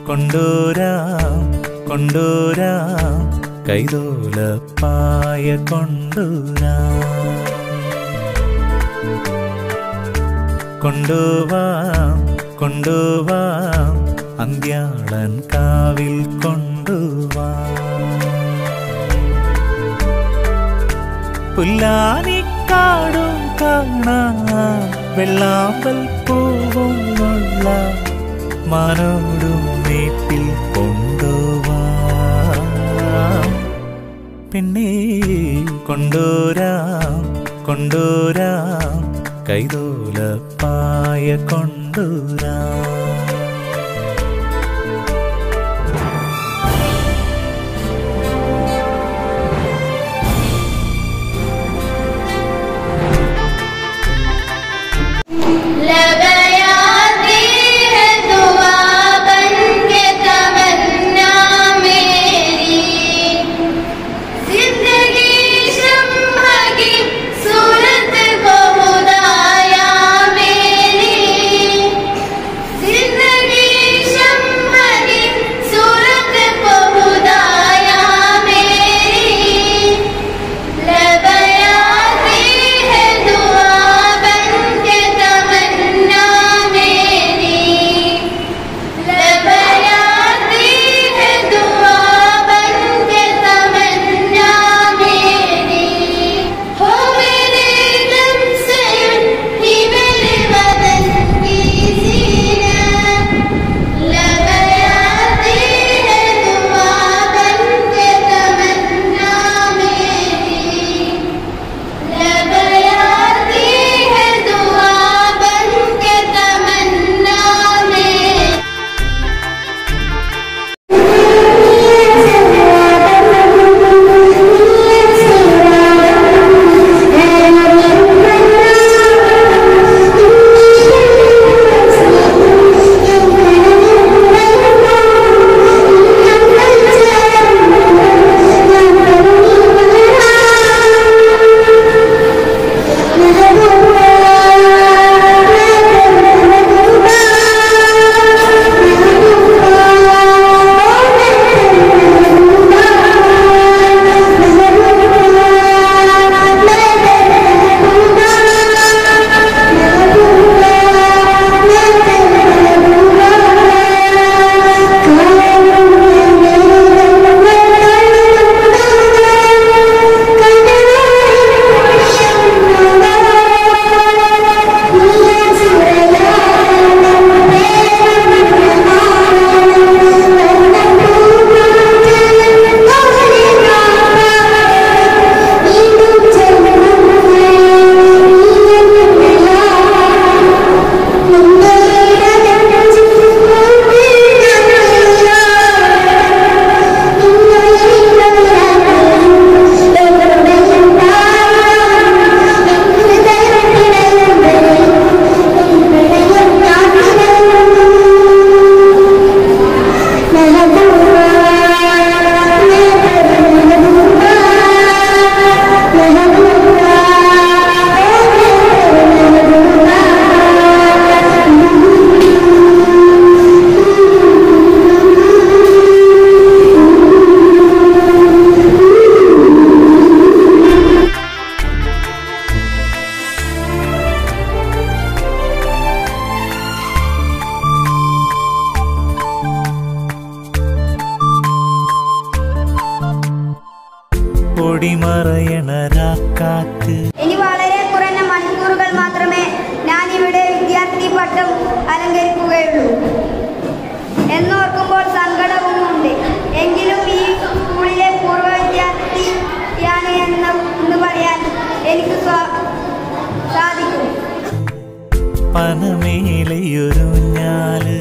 കൊണ്ടൂരാം കൊണ്ടൂരാം കൈതോലപ്പായ കൊണ്ടൂരാം കൊണ്ടുവാം കൊണ്ടുവാം അന്ത്യാളൻ കാവിൽ കൊണ്ടുവാം പുല്ലാനിക്കാടും കാണാം വെള്ളാമ്പൽ പൂവും ഉള്ള മാനോടും വീട്ടിൽ കൊണ്ടുവാം പിന്നെ കൊണ്ടൂരാം കൊണ്ടൂരാം കൈതോലപ്പായ കൊണ്ടൂരാം लगाती है दुआ बन के तमन्ना मेरी जिंदगी शम्मा की सूरत को खुदाया मेरी जिंदगी शम्मा की सूरत को खुदाया मेरी लगाती है दुआ बन के तमन्ना मेरी लगाती है दुआ बन के तमन्ना मेरी हो मेरे दम से ही मेरे बदन की सीना लगाती है दुआ बन के तमन्ना मेरी लगाती है दुआ बन के तमन्ना मेरी പൊടിമറയണ രാക്കാറ്റ് ഇനി വളരെ കുറഞ്ഞ മണിക്കൂറുകൾ മാത്രമേ ഞാൻ ഇവിടെ വിദ്യാർത്ഥി പട്ടം അലങ്കരിക്കുകയുള്ളൂ എന്നോർക്കുമ്പോൾ സങ്കടവുമുണ്ട് എങ്കിലും ഈ സ്കൂളിലെ പൂർവ്വ വിദ്യാർത്ഥിയാണ് എന്ന് എന്ന് പറയാൻ എനിക്ക് സ്വാ- സാധിക്കും പനമേലയൊരുഞ്ഞാല്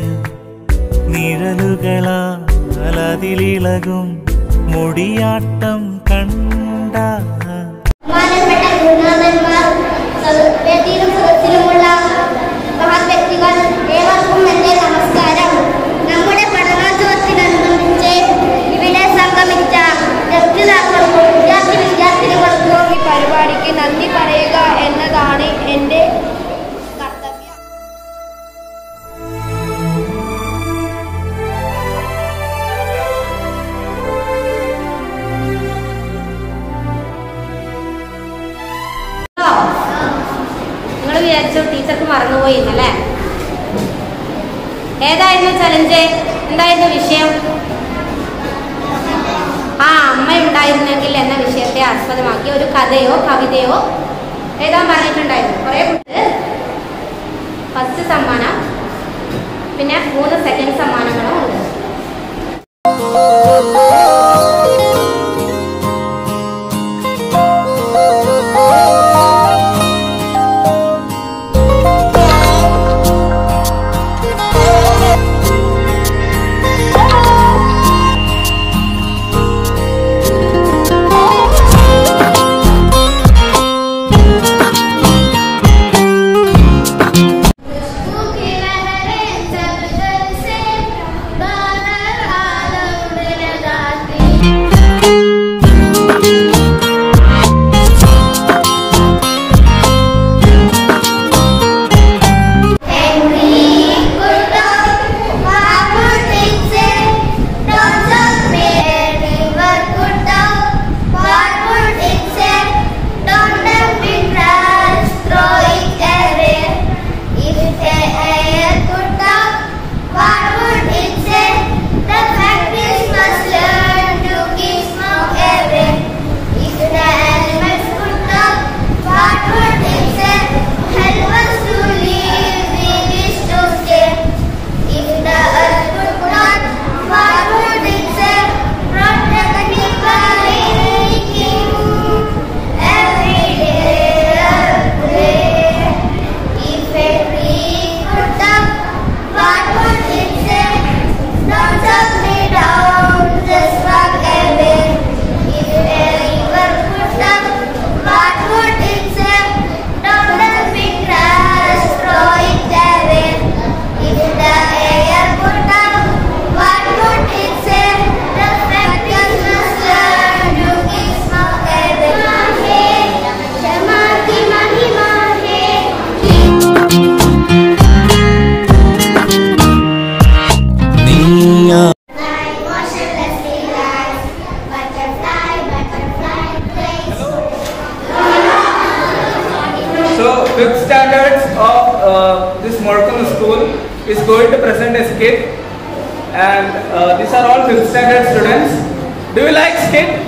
നിഴലുകളാൽ അതിലിളകും മുടിയാട്ടം കണ്ട ബഹുമാനപ്പെട്ട ഗുരുനാഥന്മാർ വേദിയിലും സദസ്സിലുമുള്ള മഹത് വ്യക്തികൾ ഏവർക്കും എന്റെ നമസ്കാരം നമ്മുടെ പഠനോത്സവത്തിനനുബന്ധിച്ച് ഇവിടെ സംഗമിച്ച രക്ഷിതാക്കൾക്കും വിദ്യാർത്ഥി വിദ്യാർത്ഥിനികൾക്കും ഈ പരിപാടിക്ക് നന്ദി പറയുക എന്നതാണ് എൻ്റെ കർത്തവ്യം എന്തായിരുന്നു ചലഞ്ച് എന്തായിരുന്നു വിഷയം ആ അമ്മ ഉണ്ടായിരുന്നെങ്കിൽ എന്ന വിഷയത്തെ ആസ്പദമാക്കി ഒരു കഥയോ കവിതയോ എഴുതാൻ പറഞ്ഞിട്ടുണ്ടായിരുന്നു കുറേ കുട്ടികൾ ഫസ്റ്റ് സമ്മാനം പിന്നെ മൂന്ന് സെക്കൻഡ് സമ്മാനങ്ങളും ഉണ്ട് നീയാ So, fifth standards of uh, this Moroccan school is going to present a skit, and uh, these are all fifth standard students. Do you like skit?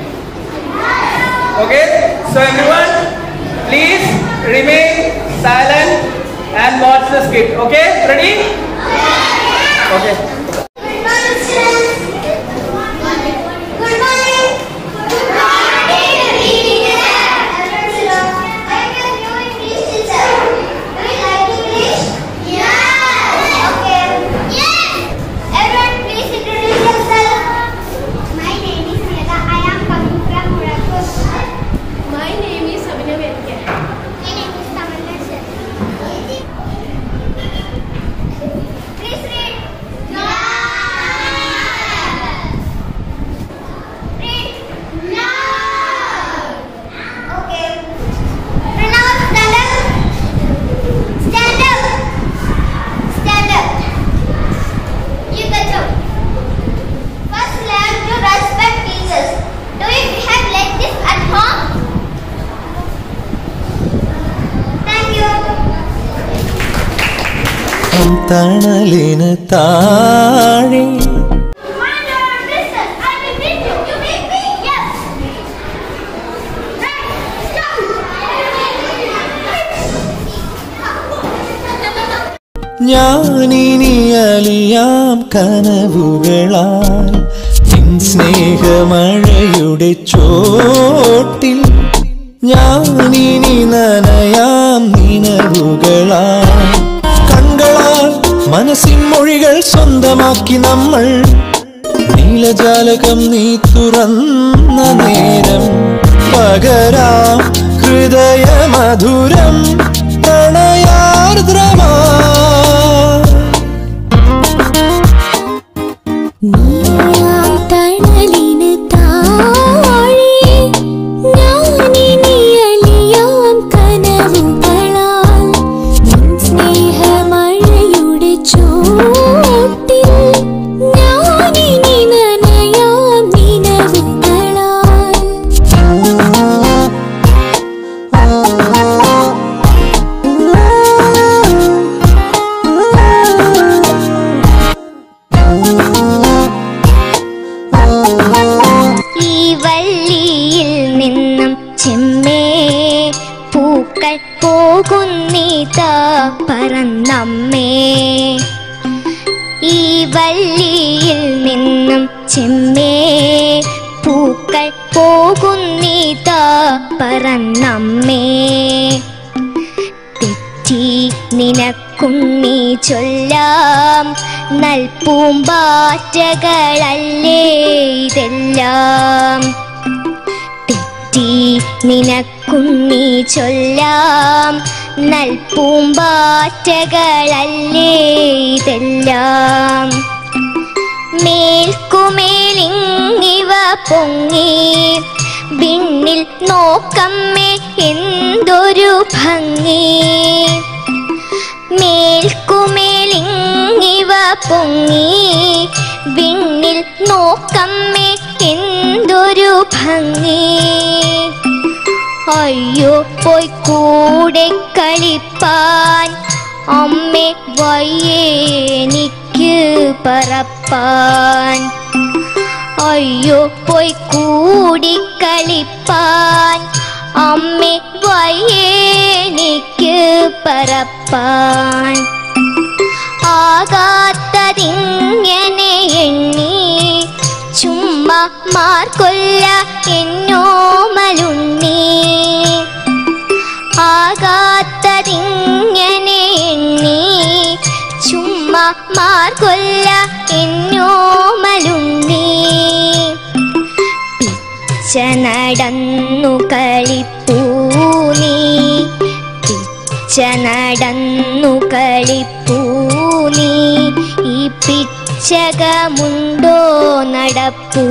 Okay. So everyone, please remain silent and watch the skit. Okay. Ready? Okay. My name is Sabina Vedkar. My name is Tamanna Sharma. Please read. No. Read. No. Okay. Pronounce stand up. Stand up. Stand up. You get up. First learn to respect teachers. Do you behave like this at home? Thank you. തണലിന് താഴെ Commander, listen. I will beat you. You beat me? Yes. Right. Stop. ഞാനിനി അലിയാം കനവുകളാൽ നിൻ സ്നേഹമഴയുടെ ചോട്ടിൽ ഞാനിനി നനയാം നിനവുകളാൽ കണ്ണുകളാൽ മനസ്സിൻ മൊഴികൾ സ്വന്തമാക്കി നമ്മൾ നീലജാലകം നീ തുറന്ന നേരം പകരാം ഹൃദയമധുരം പ്രണയാർദ്രമാ നീയാം തണലിന് താഴെ ഞാനിനി അലിയാം കനവുകളാൽ നിൻ സ്നേഹമഴയുടെ ചോട്ടിൽ ഞാനിനി നനയാം നിലവുകളാൽ ഈ വള്ളിയിൽ നിന്നും ചെമ്മേ പൂക്കൾ പോകുന്നീതാ പറന്നമ്മേ തെറ്റി നിനക്കുന്നീ ചൊല്ലാം നൽപൂമ്പാറ്റകളല്ലേ ഇതെല്ലാം തെറ്റി നിനക്കുന്നീ ചൊല്ലാം നൽപൂമ്പാറ്റകളല്ലേ ഇതെല്ലാം മേൽക്കുമേലിങ്ങിവ പൊങ്ങി വിണ്ണിൽ നോക്കമ്മേ എന്തൊരു ഭംഗി മേൽക്കുമേലിങ്ങിവ പൊങ്ങി വിണ്ണിൽ നോക്കമ്മേ എന്തൊരു ഭംഗി അയ്യോ പോയി കൂടെ കളിപ്പാൻ അമ്മേ വയ്യേനിക്ക് പറപ്പാൻ അയ്യോ പോയി കൂടി കളിപ്പാൻ അമ്മേ വയ്യേനിക്ക് പറപ്പാൻ ആകാത്തതിങ്ങനെ എണ്ണി ചുമ്മാ മാർക്കൊല്ല എന്നോമലുണ്ണി ആകാത്തതിങ്ങനെ എണ്ണി ചുമ്മാ മാർക്കൊല്ല എന്നോമലുണ്ണി പിച്ച നടന്നു കളിപ്പൂനി പിച്ച നടന്നു കളിപ്പൂനി ഈ പിച്ചകമുണ്ടോ നടപ്പൂ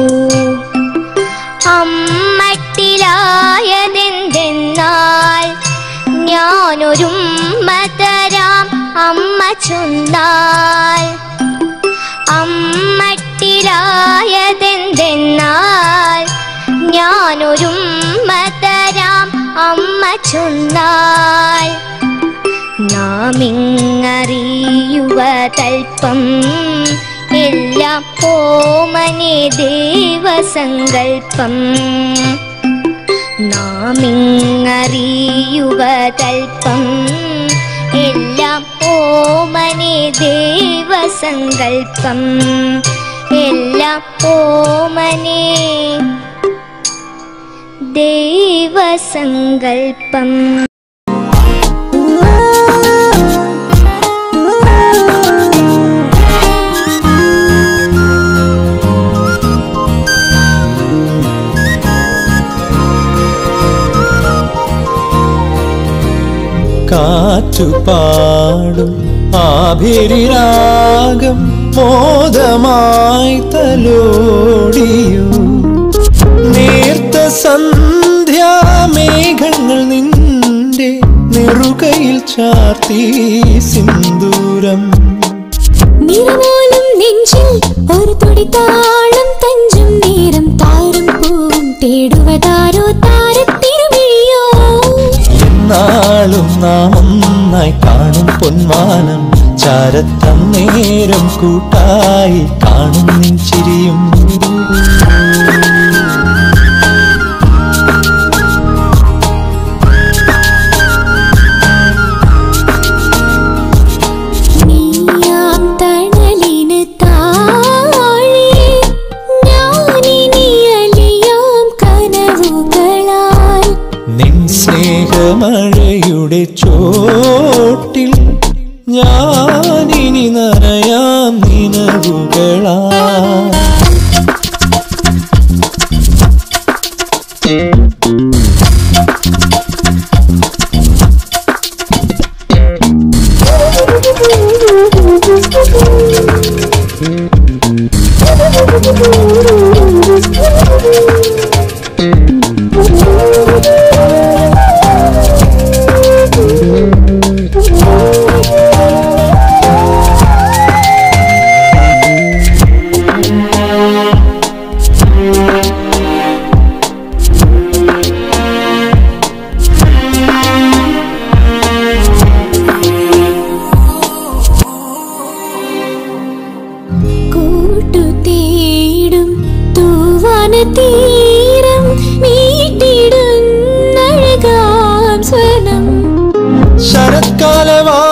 അമ്മട്ടിലായതെന്തെന്നാൽ ഞാനൊരുമ്മ തരാം അമ്മ ചൊന്നാൽ അമ്മട്ടിലായതെന്തെന്നാൽ ഞാനൊരുമ്മ തരാം അമ്മ ചൊന്നാൽ നാമിങ്ങറിയുവതൽപ്പം എല്ലാം ഓമനെ ദേവസങ്കൽപ്പം നാമിങ്ങറിയുവതൽപ്പം എല്ലാം ഓമനെ ദേവസങ്കൽപ്പം എല്ലാം ഓമനെ ദേവസങ്കൽപ്പം കാറ്റുപാടും ആഭിരിരാഗം മോദമായി തലോടിയു നേർത്ത സന്ധ്യാമേഘങ്ങൾ നിന്റെ നെറുകയിൽ ചാർത്തി സിന്ദൂരം നിറമോലും നെഞ്ചിൽ ഒരു തുടി താളം തഞ്ചും നേരം താരം പൂവും തേടുവതാരോ താരത്തിരുമിഴിയോ എന്നാളും നാം ഒന്നായി കാണും പൊന്മാനം ചാരത്തം നേരം കൂട്ടായി കാണും നിൻ ചിരിയും നീയാം തണലിന് താഴെ ഞാനിനി അലിയാം കനവുകളാൽ നിൻ സ്നേഹമഴയുടെ ചോട്ടിൽ ഞാനിനി നനയാം നിനവുകളാ കൂട്ടു തേടും തൂവാന തീരം മീട്ടിടും അഴകാം സ്വനം ശരത്കാലവാ